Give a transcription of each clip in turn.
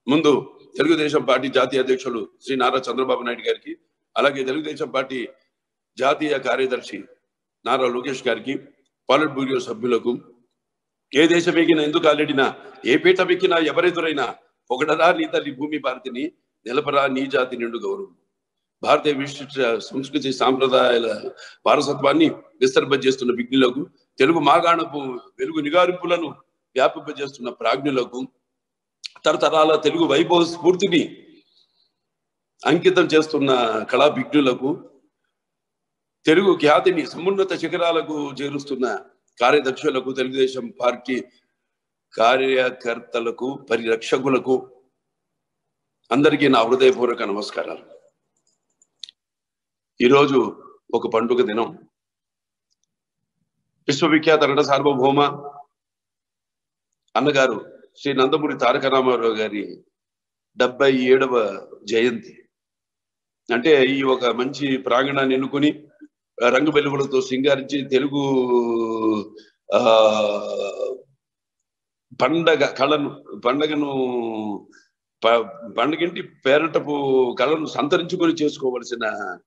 ముందు తెలుగుదేశం పార్టీ జాతీయ అధ్యక్షులు శ్రీ నారా చంద్రబాబు నాయుడు గారికి అలాగే తెలుగుదేశం పార్టీ జాతీయ కార్యదర్శి నారా లోకేష్ గారికి పాలిట్ బ్యూరో సభ్యులకు ఏ దేశం ఎక్కినా ఎందుకు అల్లడినా ఏ పీఠ ఎక్కినా ఎవరెదురైనా పొగడరా నీ తల్లి భూమి భారతిని నిలపరా నీ జాతి నిండు గౌరవం భారతీయ విశిష్ట సంస్కృతి సాంప్రదాయాల వారసత్వాన్ని విస్తరింపజేస్తున్న విఘ్నులకు తెలుగు మాగాణపు వెలుగు నిగారింపులను వ్యాపింపజేస్తున్న ప్రాజ్ఞులకు తరతరాల తెలుగు వైభవ స్ఫూర్తిని అంకితం చేస్తున్న కళా విఘ్నులకు తెలుగు ఖ్యాతిని సమున్నత శిఖరాలకు చేరుస్తున్న కార్యదక్షులకు తెలుగుదేశం పార్టీ కార్యకర్తలకు పరిరక్షకులకు అందరికీ నా హృదయపూర్వక నమస్కారాలు ఈరోజు ఒక పండుగ దినం విశ్వవిఖ్యాత నట సార్వభౌమ అన్నగారు శ్రీ నందమూరి తారక రామారావు గారి డెబ్బై ఏడవ జయంతి అంటే ఈ ఒక మంచి ప్రాంగణాన్ని ఎన్నుకొని రంగు వెలుగులతో సింగారించి తెలుగు ఆ పండగ కళను పండగను ప- పండగంటి పేరటపు కళను సంతరించుకొని చేసుకోవలసిన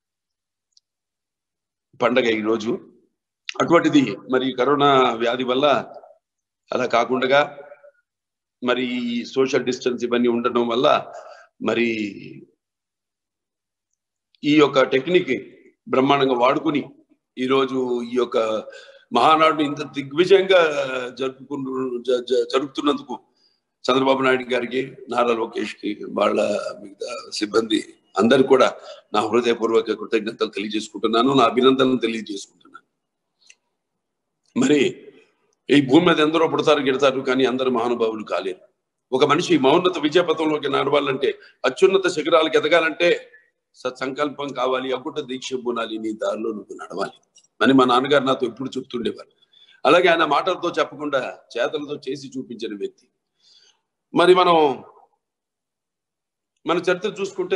పండగ ఈరోజు అటువంటిది మరి కరోనా వ్యాధి వల్ల అలా కాకుండా మరి ఈ సోషల్ డిస్టెన్స్ ఇవన్నీ ఉండడం వల్ల మరి ఈ యొక్క టెక్నిక్ బ్రహ్మాండంగా వాడుకుని ఈరోజు ఈ యొక్క మహానాడు ఇంత దిగ్విజయంగా జరుపుకుంటు జ- జ- జరుపుతున్నందుకు చంద్రబాబు నాయుడు గారికి నారా లోకేష్ కి వాళ్ళ మిగతా సిబ్బంది అందరు కూడా నా హృదయపూర్వక కృతజ్ఞతలు తెలియజేసుకుంటున్నాను నా అభినందనలు తెలియజేసుకుంటున్నాను మరి ఈ భూమి మీద ఎందరో పుడతారు గిడతారు కానీ అందరు మహానుభావులు కాలేరు ఒక మనిషి మౌన్నత విజయపథంలోకి నడవాలంటే అత్యున్నత శిఖరాలకు ఎదగాలంటే సత్సంకల్పం కావాలి అకుట దీక్ష బునాలి నీ దారిలో నువ్వు నడవాలి అని మా నాన్నగారు నాతో ఎప్పుడు చెప్తుండేవారు అలాగే ఆయన మాటలతో చెప్పకుండా చేతలతో చేసి చూపించిన వ్యక్తి మరి మనం మన చరిత్ర చూసుకుంటే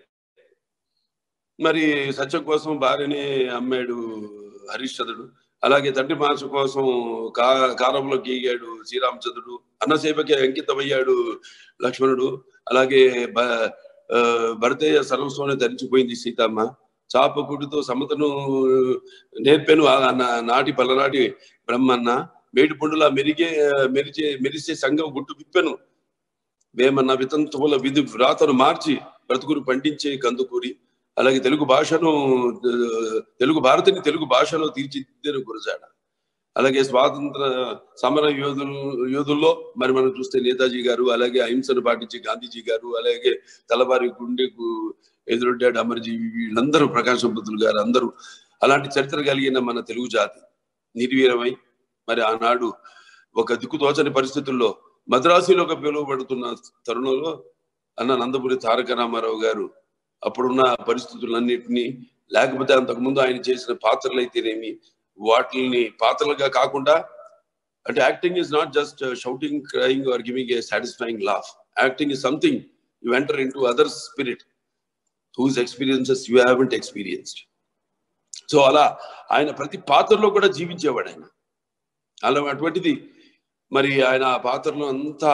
మరి సత్యం కోసం భార్యని అమ్మాడు హరిశ్చంద్రుడు అలాగే తండ్రి మాస కోసం కా కారంలో గీగాడు శ్రీరామచంద్రుడు అన్నసేవకి అంకితమయ్యాడు లక్ష్మణుడు అలాగే బ ఆ, భరతయ్య సర్వస్వాన్ని ధరించిపోయింది సీతమ్మ చాపకుడితో సమతను నేర్పాను ఆ నా- నాటి పలనాటి బ్రహ్మన్న మేడి పండులా మెరిగే మెరిచే మెరిసే సంఘం గుట్టు విప్పెను వేమన్న వితంతువుల విధి వ్రాతను మార్చి బ్రతుకును పండించే కందుకూరి అలాగే తెలుగు భాషను ఆ, తెలుగు భారతిని తెలుగు భాషలో తీర్చిదిద్దిన గురజాడ అలాగే స్వాతంత్ర సమర యోధులు యోధుల్లో మరి మనం చూస్తే నేతాజీ గారు అలాగే అహింసను పాటించే గాంధీజీ గారు అలాగే తలవారి గుండెకు ఎదురొడ్డాడు అమరజీవి వీళ్ళందరూ ప్రకాశం పంతులు గారు అందరూ అలాంటి చరిత్ర కలిగిన మన తెలుగు జాతి నిర్వీరమై మరి ఆనాడు ఒక దిక్కుతోచని పరిస్థితుల్లో మద్రాసులో ఒక పిలువబడుతున్న తరుణంలో అన్న నందపురి తారక రామారావు గారు అప్పుడున్న పరిస్థితులన్నింటినీ లేకపోతే అంతకుముందు ఆయన చేసిన పాత్రలు అయితేనేమి వాటిని పాత్రలుగా కాకుండా అంటే acting is not just shouting crying or giving a satisfying laugh acting is something you enter into other spirit whose experiences you haven't experienced so అలా ఆయన ప్రతి పాత్రలో కూడా జీవించేవాడు ఆయన అలా అటువంటిది మరి ఆయన ఆ పాత్రలో అంతా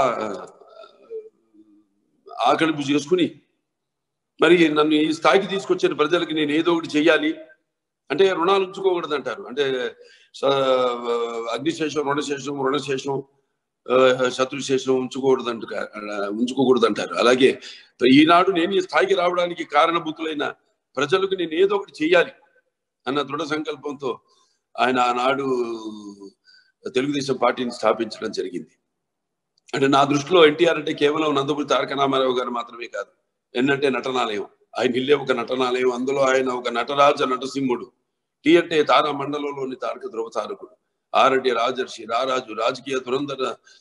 ఆకలింపు చేసుకుని మరి నన్ను ఈ స్థాయికి తీసుకొచ్చిన ప్రజలకి నేను ఏదో ఒకటి చెయ్యాలి అంటే రుణాలు ఉంచుకోకూడదు అంటారు అంటే స- అగ్నిశేషం రుణశేషం రుణశేషం ఆ, శత్రుశేషం ఉంచుకోకూడదు అంట ఉంచుకోకూడదు అంటారు అలాగే ఈనాడు నేను ఈ స్థాయికి రావడానికి కారణభూతులైన ప్రజలకు నేను ఏదో ఒకటి చెయ్యాలి అన్న దృఢ సంకల్పంతో ఆయన ఆనాడు తెలుగుదేశం పార్టీని స్థాపించడం జరిగింది అంటే నా దృష్టిలో ఎన్టీఆర్ అంటే కేవలం నందమూరి తారక రామారావు గారు మాత్రమే కాదు ఎన్నంటే నటనాలయం ఆయన ఇల్లే ఒక నటనాలయం అందులో ఆయన ఒక నటరాజ నటసింహుడు టీ అంటే తారా మండలంలోని తారక ధ్రువ తారకుడు ఆరంటి రాజర్షి రారాజు రాజకీయ దురంధర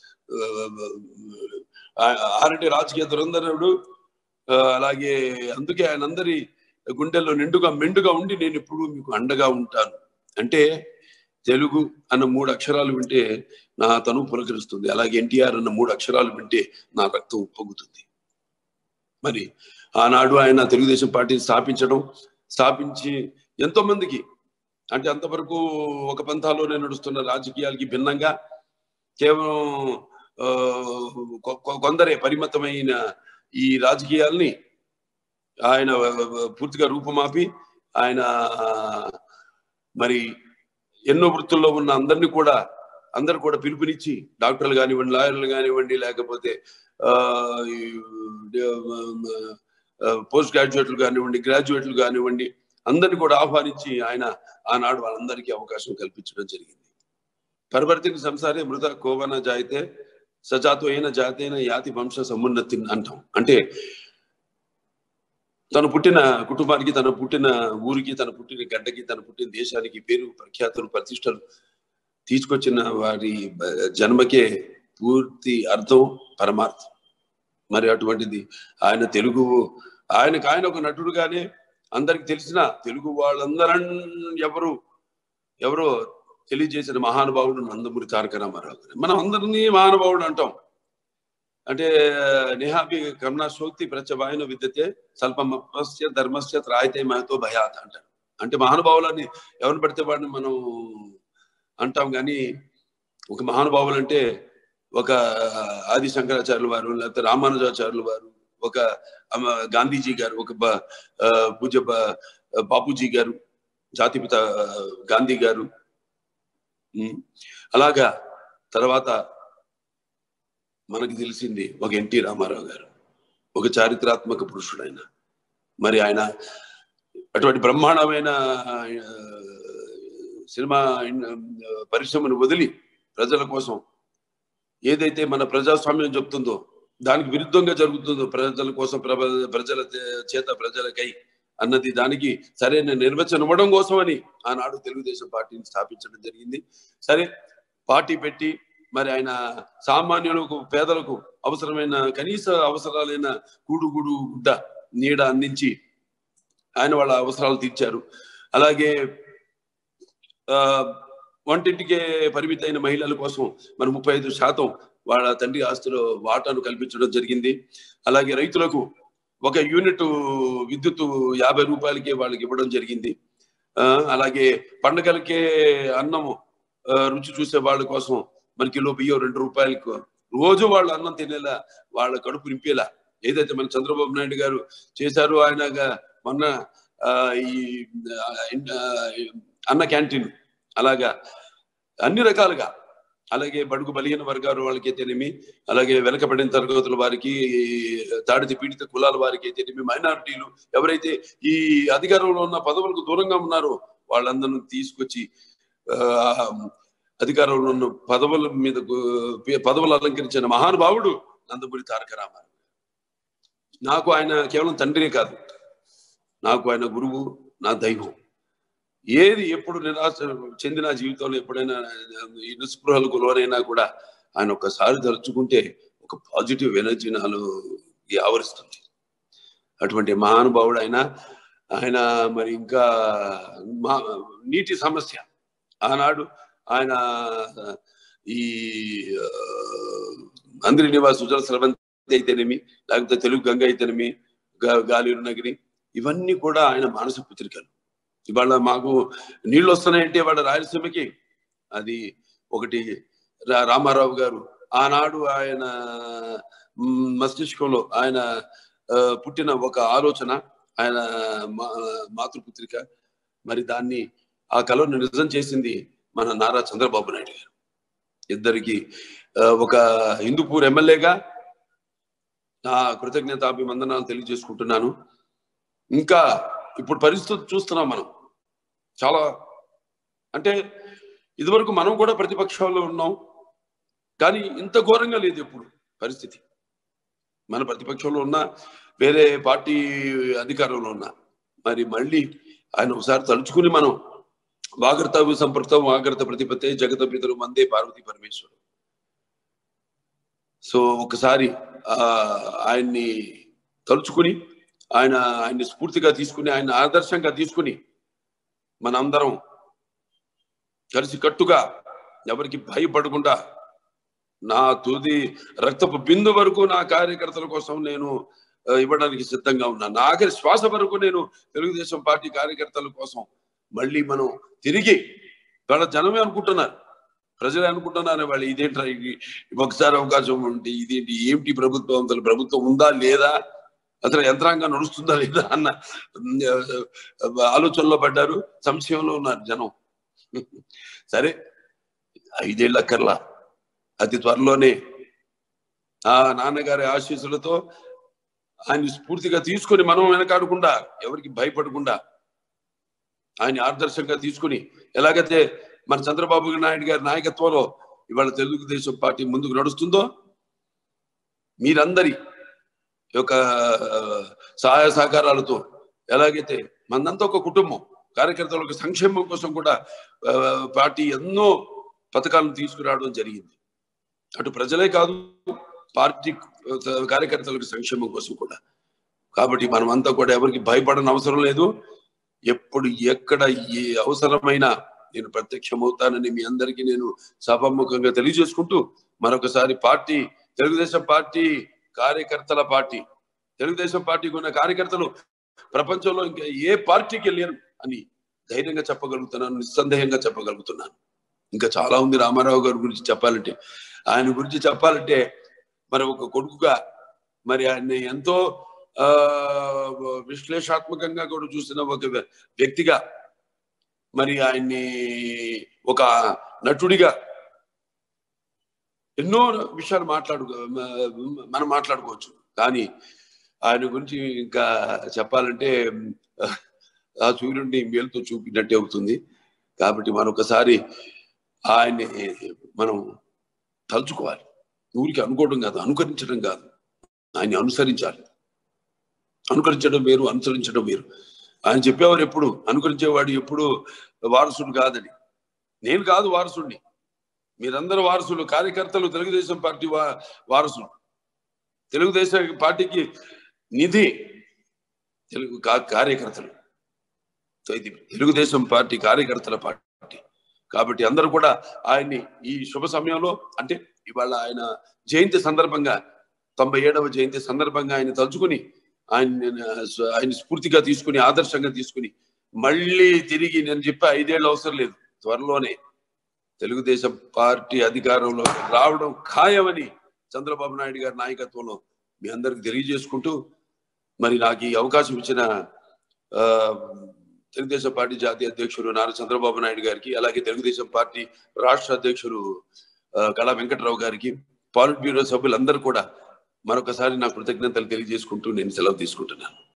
ఆ, ఆరంటి రాజకీయ దురంధరుడు ఆ, అలాగే అందుకే ఆయన అందరి గుండెల్లో నిండుగా మెండుగా ఉండి నేను ఎప్పుడు మీకు అండగా ఉంటాను అంటే తెలుగు అన్న మూడు అక్షరాలు వింటే నా తను పులకరిస్తుంది అలాగే ఎన్టీఆర్ అన్న మూడు అక్షరాలు వింటే నా రక్తం ఉప్పొంగుతుంది మరి ఆనాడు ఆయన తెలుగుదేశం పార్టీని స్థాపించడం స్థాపించి ఎంతో మందికి అంటే అంతవరకు ఒక పంథాలోనే నడుస్తున్న రాజకీయాలకి భిన్నంగా కేవలం ఆ, కొ- కొ- కొందరే పరిమితమైన ఈ రాజకీయాల్ని ఆయన పూర్తిగా రూపుమాపి ఆయన మరి ఎన్నో వృత్తుల్లో ఉన్న అందరినీ కూడా అందరు కూడా పిలుపునిచ్చి డాక్టర్లు కానివ్వండి లాయర్లు కానివ్వండి లేకపోతే ఆ, ఈ, ఆ, పోస్ట్ గ్రాడ్యుయేట్లు కానివ్వండి గ్రాడ్యుయేట్లు కానివ్వండి అందరిని కూడా ఆహ్వానించి ఆయన ఆనాడు వాళ్ళందరికీ అవకాశం కల్పించడం జరిగింది పరివర్తిని సంసారే మృత కోవన జాయితే సజాతో అయిన జాతైన యాతి వంశ సమున్నతి అంటాం అంటే తను పుట్టిన కుటుంబానికి తన పుట్టిన ఊరికి తన పుట్టిన గడ్డకి తన పుట్టిన దేశానికి పేరు ప్రఖ్యాతులు ప్రతిష్టలు తీసుకొచ్చిన వారి బ- జన్మకే పూర్తి అర్థం పరమార్థం మరి అటువంటిది ఆయన తెలుగు ఆయనకు ఆయన ఒక నటుడుగానే అందరికి తెలిసిన తెలుగు వాళ్ళందరం ఎవరు ఎవరో తెలియజేసిన మహానుభావుడు నందమూరి తారక రామారావు గారు మనం అందరినీ మహానుభావుడు అంటాం అంటే నిహాపి కరుణా శోక్తి ప్రత్యవాయన విద్యతే స్వల్పమస్య ధర్మస్య త్రాయితే మహతో భయాత్ అంటారు అంటే మహానుభావులని ఎవరిని పడితే వాడిని మనం అంటాం కానీ ఒక మహానుభావులు అంటే ఒక ఆది శంకరాచార్యుల వారు లేకపోతే రామానుజాచార్యుల వారు ఒక అమ గాంధీజీ గారు ఒక బ- ఆ, పూజ్య బ- బాపూజీ గారు జాతిపిత గాంధీ గారు ఉమ్, అలాగా తర్వాత మనకి తెలిసింది ఒక ఎన్టీ రామారావు గారు ఒక చారిత్రాత్మక పురుషుడు ఆయన మరి ఆయన అటువంటి బ్రహ్మాండమైన ఆ, సినిమా ఇన్- పరిశ్రమను వదిలి ప్రజల కోసం ఏదైతే మన ప్రజాస్వామ్యం చెప్తుందో దానికి విరుద్ధంగా జరుగుతుందో ప్రజల కోసం ప్రభ- ప్రజల చే- చేత ప్రజలకై అన్నది దానికి సరైన నిర్వచనం ఇవ్వడం కోసమని ఆనాడు తెలుగుదేశం పార్టీని స్థాపించడం జరిగింది సరే పార్టీ పెట్టి మరి ఆయన సామాన్యులకు పేదలకు అవసరమైన కనీస అవసరాలైన కూడు గుడు గుడ్డ నీడ అందించి ఆయన వాళ్ళ అవసరాలు తీర్చారు అలాగే ఆ వంటింటికే పరిమితమైన మహిళల కోసం మరి ముప్పై ఐదు శాతం వాళ్ళ తండ్రి ఆస్తులో వాటాను కల్పించడం జరిగింది అలాగే రైతులకు ఒక యూనిట్ విద్యుత్ యాభై రూపాయలకే వాళ్ళకి ఇవ్వడం జరిగింది ఆ, అలాగే పండగలకే అన్నం ఆ, రుచి చూసే వాళ్ళ కోసం మన కిలో బియ్యం రెండు రూపాయలకు రోజు వాళ్ళు అన్నం తినేలా వాళ్ళ కడుపు నింపేలా ఏదైతే మన చంద్రబాబు నాయుడు గారు చేశారో ఆయన గా- మొన్న ఆ, ఈ ఆ, ఆ, అన్న క్యాంటీన్ అలాగా అన్ని రకాలుగా అలాగే బడుగు బలహీన వర్గాల వాళ్ళకి అయితేనేమి అలాగే వెనకబడిన తరగతుల వారికి తాడిత పీడిత కులాల వారికి అయితేనేమి మైనారిటీలు ఎవరైతే ఈ అధికారంలో ఉన్న పదవులకు దూరంగా ఉన్నారో వాళ్ళందరిని తీసుకొచ్చి ఆ, అధికారంలో ఉన్న పదవుల మీద గు- పదవులు అలంకరించిన మహానుభావుడు నందమూరి తారక రామారావు నాకు ఆయన కేవలం తండ్రినే కాదు నాకు ఆయన గురువు నా దైవం ఏది ఎప్పుడు నిరాశ చెందిన జీవితంలో ఎప్పుడైనా ఈ నిస్పృహలకు లోనైనా కూడా ఆయన ఒక్కసారి తలుచుకుంటే ఒక పాజిటివ్ ఎనర్జీ నాలో ఆవరిస్తుంది అటువంటి మహానుభావుడు ఆయన ఆయన మరి ఇంకా మా నీటి సమస్య ఆనాడు ఆయన ఈ ఆ, అందరి నివాస్ సుజల స్రవంతి అయితేనేమి లేకపోతే తెలుగు గంగ అయితేనేమి గా- గాలిరు నగిరి ఇవన్నీ కూడా ఆయన మానస పుత్రికలు ఇవాళ మాకు నీళ్లు వస్తున్నాయంటే ఇవాళ రాయలసీమకి అది ఒకటి రా- రామారావు గారు ఆనాడు ఆయన మ్, మస్తిష్కంలో ఆయన ఆ, పుట్టిన ఒక ఆలోచన ఆయన మా- మాతృపుత్రిక మరి దాన్ని ఆ కళను నిజం చేసింది మన నారా చంద్రబాబు నాయుడు గారు ఇద్దరికి ఆ, ఒక హిందూపూర్ ఎమ్మెల్యేగా నా కృతజ్ఞతాభివందనాలు తెలియజేసుకుంటున్నాను ఇంకా ఇప్పుడు పరిస్థితి చూస్తున్నాం మనం చాలా అంటే ఇదివరకు మనం కూడా ప్రతిపక్షాల్లో ఉన్నాం కానీ ఇంత ఘోరంగా లేదు ఎప్పుడు పరిస్థితి మన ప్రతిపక్షంలో ఉన్న వేరే పార్టీ అధికారంలో ఉన్నా మరి మళ్ళీ ఆయన ఒకసారి తలుచుకుని మనం వాగర్త సంపృక్తం వాగర్త ప్రతిపత్తే జగత పితరు మందే పార్వతి పరమేశ్వరు సో ఒకసారి ఆ ఆయన్ని తలుచుకుని ఆయన ఆయన్ని స్ఫూర్తిగా తీసుకుని ఆయన ఆదర్శంగా తీసుకుని మనందరం కలిసి కట్టుగా ఎవరికి భయపడకుండా నా తుది రక్తపు బిందు వరకు నా కార్యకర్తల కోసం నేను ఆ, ఇవ్వడానికి సిద్ధంగా ఉన్నా నా ఆఖరి శ్వాస వరకు నేను తెలుగుదేశం పార్టీ కార్యకర్తల కోసం మళ్ళీ మనం తిరిగి వాళ్ళ జనమే అనుకుంటున్నారు ప్రజలు అనుకుంటున్నారు వాళ్ళు ఇదేంట్రా ఇది ఒకసారి అవకాశం ఉంటే ఇదేంటి ఏమిటి ప్రభుత్వం అసలు ప్రభుత్వం ఉందా లేదా అసలు యంత్రాంగం నడుస్తుందా లేదా అన్న ఉమ్, ఆలోచనలో పడ్డారు సంశయంలో ఉన్నారు జనం సరే ఐదేళ్ళు అక్కర్లా అతి త్వరలోనే ఆ నాన్నగారి ఆశీస్సులతో ఆయన స్ఫూర్తిగా తీసుకొని మనం వెనకాడకుండా ఎవరికి భయపడకుండా ఆయన ఆదర్శంగా తీసుకుని ఎలాగైతే మన చంద్రబాబు నాయుడు గారి నాయకత్వంలో ఇవాళ తెలుగుదేశం పార్టీ ముందుకు నడుస్తుందో మీరందరి యొక్క సహాయ సహకారాలతో ఎలాగైతే మనంతా ఒక కుటుంబం కార్యకర్తలకు సంక్షేమం కోసం కూడా ఆ, పార్టీ ఎన్నో పథకాలను తీసుకురావడం జరిగింది అటు ప్రజలే కాదు పార్టీ ఆ, కార్యకర్తలకు సంక్షేమం కోసం కూడా కాబట్టి మనమంతా కూడా ఎవరికి భయపడని అవసరం లేదు ఎప్పుడు ఎక్కడ ఏ అవసరమైనా నేను ప్రత్యక్షమవుతానని మీ అందరికీ నేను సభాముఖంగా తెలియజేసుకుంటూ మరొకసారి పార్టీ తెలుగుదేశం పార్టీ కార్యకర్తల పార్టీ తెలుగుదేశం పార్టీకి ఉన్న కార్యకర్తలు ప్రపంచంలో ఇంకా ఏ పార్టీకి వెళ్ళారు అని ధైర్యంగా చెప్పగలుగుతున్నాను నిస్సందేహంగా చెప్పగలుగుతున్నాను ఇంకా చాలా ఉంది రామారావు గారి గురించి చెప్పాలంటే ఆయన గురించి చెప్పాలంటే మరి ఒక కొడుకుగా మరి ఆయన ఎంతో ఆ విశ్లేషాత్మకంగా కూడా చూసిన ఒక వ్య- వ్యక్తిగా మరి ఆయన్ని ఒక నటుడిగా ఎన్నో విషయాలు మాట్లాడు మనం మాట్లాడుకోవచ్చు కానీ ఆయన గురించి ఇంకా చెప్పాలంటే ఆ సూర్యుడిని మేలుతో చూపినట్టే అవుతుంది కాబట్టి మరొకసారి ఆయన్ని మనం తలుచుకోవాలి ఊరికి అనుకోవడం కాదు అనుకరించడం కాదు ఆయన్ని అనుసరించాలి అనుకరించడం వేరు అనుసరించడం వేరు ఆయన చెప్పేవారు ఎప్పుడు అనుకరించేవాడు ఎప్పుడు వారసుడు కాదని నేను కాదు వారసుడిని మీరందరూ వారసులు కార్యకర్తలు తెలుగుదేశం పార్టీ వా వారసులు తెలుగుదేశం పార్టీకి నిధి తెలుగు కా- కార్యకర్తలు సో ఇది తెలుగుదేశం పార్టీ కార్యకర్తల పార్టీ కాబట్టి అందరూ కూడా ఆయన్ని ఈ శుభ సమయంలో అంటే ఇవాళ ఆయన జయంతి సందర్భంగా తొంభై ఏడవ జయంతి సందర్భంగా ఆయన తలుచుకుని ఆయన ఆయన స్ఫూర్తిగా తీసుకుని ఆదర్శంగా తీసుకుని మళ్ళీ తిరిగి నేను చెప్పే ఐదేళ్ళు అవసరం లేదు త్వరలోనే తెలుగుదేశం పార్టీ అధికారంలో రావడం ఖాయమని చంద్రబాబు నాయుడు గారి నాయకత్వంలో మీ అందరికి తెలియజేసుకుంటూ మరి నాకు ఈ అవకాశం ఇచ్చిన ఆ, తెలుగుదేశం పార్టీ జాతీయ అధ్యక్షుడు నారా చంద్రబాబు నాయుడు గారికి అలాగే తెలుగుదేశం పార్టీ రాష్ట్ర అధ్యక్షుడు ఆ, కళా వెంకట్రావు గారికి పాలిట్ బ్యూరో సభ్యులందరూ కూడా మరొకసారి నా కృతజ్ఞతలు తెలియజేసుకుంటూ నేను సెలవు తీసుకుంటున్నాను